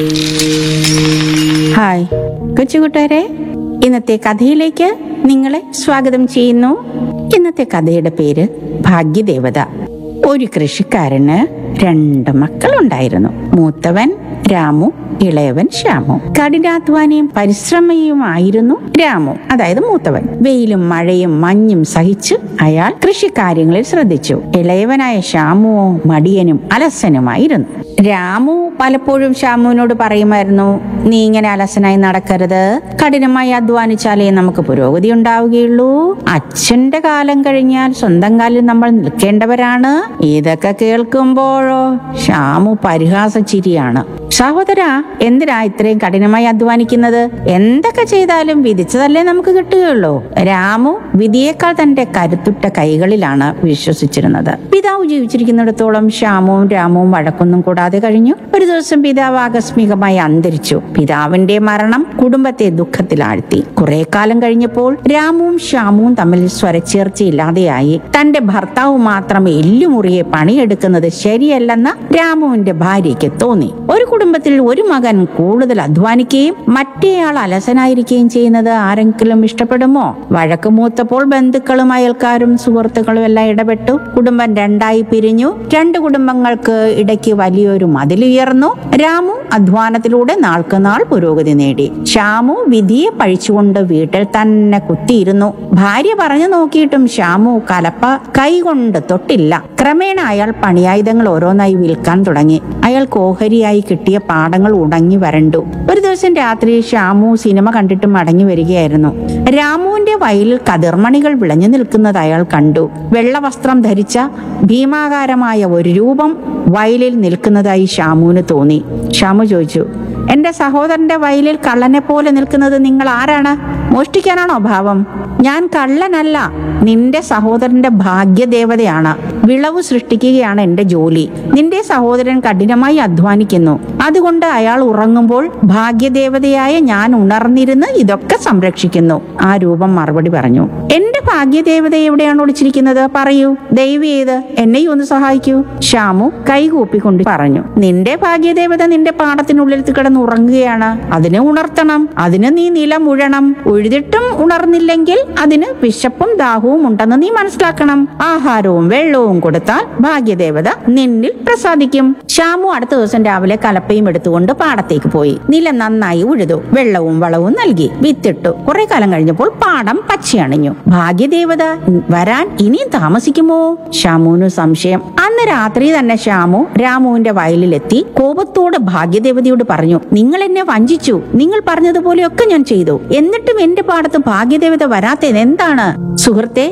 hi കൊച്ചുകൂട്ടുകാരെ ഇന്നത്തെ കഥയിലേക്ക് നിങ്ങളെ സ്വാഗതം ചെയ്യുന്നു ഇന്നത്തെ കഥയുടെ പേര് ഭാഗ്യദേവത ഒരു കൃഷിക്കാരന് രണ്ട് മക്കളുണ്ടായിരുന്നു മൂത്തവൻ രാമു ഇളയവൻ ശ്യാമു കഠിനാധ്വാനിയും പരിശ്രമിയുമായിരുന്നു രാമു അതായത് മൂത്തവൻ വെയിലും മഴയും മഞ്ഞും സഹിച്ച് അയാൾ കൃഷിക്കാര്യങ്ങളിൽ ശ്രദ്ധിച്ചു ഇളയവനായ ശ്യാമുവോ മടിയനും അലസനുമായിരുന്നു രാമു പലപ്പോഴും ശ്യാമുവിനോട് പറയുമായിരുന്നു നീ ഇങ്ങനെ അലസനായി നടക്കരുത് കഠിനമായി അധ്വാനിച്ചാലേ നമുക്ക് പുരോഗതി ഉണ്ടാവുകയുള്ളൂ അച്ഛന്റെ കാലം കഴിഞ്ഞാൽ സ്വന്തം കാലിൽ നമ്മൾ നിൽക്കേണ്ടവരാണ് ഇതൊക്കെ കേൾക്കുമ്പോഴോ ശ്യാമു പരിഹാസ ചിരിയാണ് സഹോദര എന്തിനാ ഇത്രയും കഠിനമായി അധ്വാനിക്കുന്നത് എന്തൊക്കെ ചെയ്താലും വിധിച്ചതല്ലേ നമുക്ക് കിട്ടുകയുള്ളൂ രാമു വിധിയേക്കാൾ തന്റെ കരുത്തുറ്റ കൈകളിലാണ് വിശ്വസിച്ചിരുന്നത് പിതാവ് ജീവിച്ചിരിക്കുന്നിടത്തോളം ശ്യാമുവും രാമുവും വഴക്കൊന്നും കൂടാതെ കഴിഞ്ഞു ഒരു ദിവസം പിതാവ് ആകസ്മികമായി അന്തരിച്ചു പിതാവിന്റെ മരണം കുടുംബത്തെ ദുഃഖത്തിലാഴ്ത്തി കുറെ കാലം കഴിഞ്ഞപ്പോൾ രാമുവും ശ്യാമുവും തമ്മിൽ സ്വരച്ചേർച്ചയില്ലാതെയായി തന്റെ ഭർത്താവ് മാത്രം എല്ലുമുറിയെ പണിയെടുക്കുന്നത് ശരിയല്ലെന്ന് രാമുവിന്റെ ഭാര്യയ്ക്ക് തോന്നി ഒരു കുടുംബത്തിൽ ഒരു മകൻ കൂടുതൽ അധ്വാനിക്കുകയും മറ്റേയാൾ അലസനായിരിക്കുകയും ചെയ്യുന്നത് ആരെങ്കിലും ഇഷ്ടപ്പെടുമോ വഴക്ക് മൂത്തപ്പോൾ ബന്ധുക്കളും അയൽക്കാരും സുഹൃത്തുക്കളും എല്ലാം ഇടപെട്ടു കുടുംബം രണ്ടായി പിരിഞ്ഞു രണ്ട് കുടുംബങ്ങൾക്ക് ഇടയ്ക്ക് വലിയൊരു മതിലുയർന്നു രാമു അധ്വാനത്തിലൂടെ നാൾക്ക് നാൾ പുരോഗതി നേടി ശ്യാമു വിധിയെ പഴിച്ചുകൊണ്ട് വീട്ടിൽ തന്നെ കുത്തിയിരുന്നു ഭാര്യ പറഞ്ഞു നോക്കിയിട്ടും ശ്യാമു കലപ്പ കൈകൊണ്ട് തൊട്ടില്ല ക്രമേണ അയാൾ പണിയായുധങ്ങൾ ഓരോന്നായി വിൽക്കാൻ തുടങ്ങി അയാൾക്ക് ഓഹരിയായി കിട്ടിയ പാടങ്ങൾ ഉണങ്ങി വരണ്ടു ഒരു ദിവസം രാത്രി ശ്യാമു സിനിമ കണ്ടിട്ട് മടങ്ങി വരികയായിരുന്നു രാമുവിന്റെ വയലിൽ കതിർമണികൾ വിളഞ്ഞു നിൽക്കുന്നത് അയാൾ കണ്ടു വെള്ള വസ്ത്രം ധരിച്ച ഭീമാകാരമായ ഒരു രൂപം വയലിൽ നിൽക്കുന്നതായി ശ്യാമുവിന് തോന്നി ശ്യാമു ചോദിച്ചു എന്റെ സഹോദരന്റെ വയലിൽ കള്ളനെ പോലെ നിൽക്കുന്നത് നിങ്ങൾ ആരാണ് മോഷ്ടിക്കാനാണോ ഭാവം ഞാൻ കള്ളനല്ല നിന്റെ സഹോദരന്റെ ഭാഗ്യദേവതയാണ് വിളവ് സൃഷ്ടിക്കുകയാണ് എന്റെ ജോലി നിന്റെ സഹോദരൻ കഠിനമായി അധ്വാനിക്കുന്നു അതുകൊണ്ട് അയാൾ ഉറങ്ങുമ്പോൾ ഭാഗ്യദേവതയായ ഞാൻ ഉണർന്നിരുന്ന് ഇതൊക്കെ സംരക്ഷിക്കുന്നു ആ രൂപം മറുപടി പറഞ്ഞു എന്റെ ഭാഗ്യദേവത എവിടെയാണ് ഒളിച്ചിരിക്കുന്നത് പറയൂ ദയവ് ചെയ്ത് എന്നെയും ഒന്ന് സഹായിക്കൂ ശ്യാമു കൈകൂപ്പിക്കൊണ്ട് പറഞ്ഞു നിന്റെ ഭാഗ്യദേവത നിന്റെ പാടത്തിനുള്ളിൽ കിടന്ന് ഉറങ്ങുകയാണ് അതിനെ ഉണർത്തണം അതിന് നീ നിലമുഴണം ഉഴുതിട്ടും ഉണർന്നില്ലെങ്കിൽ അതിന് വിശപ്പും ദാഹവും ഉണ്ടെന്ന് നീ മനസ്സിലാക്കണം ആഹാരവും വെള്ളവും കൊടുത്താൽ ഭാഗ്യദേവത നിന്നിൽ പ്രസാദിക്കും ശ്യാമു അടുത്ത ദിവസം രാവിലെ കലപ്പയും എടുത്തുകൊണ്ട് പാടത്തേക്ക് പോയി നിലം നന്നായി ഉഴുതു വെള്ളവും വളവും നൽകി വിത്തിട്ടു കുറെ കാലം കഴിഞ്ഞപ്പോൾ പാടം പച്ചയണിഞ്ഞു ഭാഗ്യദേവത വരാൻ ഇനിയും താമസിക്കുമോ ശ്യാമുവിന് സംശയം അന്ന് രാത്രി തന്നെ ശ്യാമു രാമുവിന്റെ വയലിലെത്തി കോപത്തോട് ഭാഗ്യദേവതയോട് പറഞ്ഞു നിങ്ങൾ എന്നെ വഞ്ചിച്ചു നിങ്ങൾ പറഞ്ഞതുപോലെയൊക്കെ ഞാൻ ചെയ്തു എന്നിട്ടും എന്റെ പാടത്ത് ഭാഗ്യദേവത വരാത്തത് എന്താണ് സുഹൃത്തെ